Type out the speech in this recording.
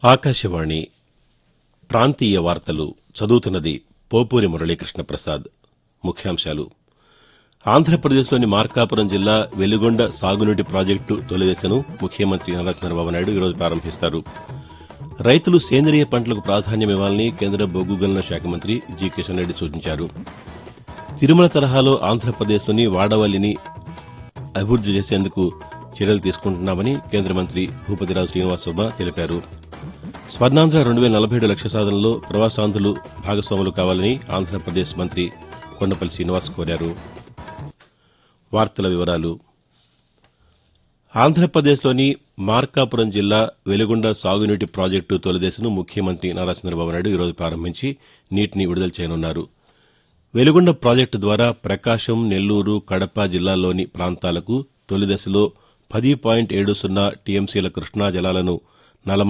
ఆకాశవాణి ప్రాంతీయ వార్తలు చదువుతున్నది పోపూరి మురళీకృష్ణ ప్రసాద్ ముఖ్యాంశాలు ఆంధ్రప్రదేశ్లోని మార్కాపురం జిల్లా వెలుగొండ సాగునీటి ప్రాజెక్టు తొలిదశను ముఖ్యమంత్రి నారా చంద్రబాబు నాయుడు ఈరోజు ప్రారంభిస్తారు రైతులు సేంద్రియ పంటలకు ప్రాధాన్యమివ్వాలని కేంద్ర బొగ్గు గనుల శాఖ మంత్రి జి కిషన్ రెడ్డి సూచించారు తిరుమల తరహాలో ఆంధ్రప్రదేశ్లోని వాడవల్లిని అభివృద్ది చేసేందుకు చర్యలు తీసుకుంటున్నామని కేంద్ర మంత్రి భూపతిరాజు శ్రీనివాసవర్మ తెలిపారు స్వర్ణాంధ్ర రెండు వేల నలభై ఏడు లక్ష్య సాధనలో ప్రవాసాంధ్రులు భాగస్వాములు కావాలని ఆంధ్రప్రదేశ్ మంత్రి కొండపల్లి శ్రీనివాస్ కోరారు వార్తల వివరాలు ఆంధ్రప్రదేశ్లోని మార్కాపురం జిల్లా వెలుగొండ సాగునీటి ప్రాజెక్టు తొలిదశను ముఖ్యమంత్రి నారా చంద్రబాబు నాయుడు ఈరోజు ప్రారంభించి నీటిని విడుదల చేయనున్నారు వెలుగొండ ప్రాజెక్టు ద్వారా ప్రకాశం నెల్లూరు కడప జిల్లాల్లోని ప్రాంతాలకు తొలిదశలో పది పాయింట్ ఏడు సున్నా టీఎంసీల కృష్ణా జలాలను నలమ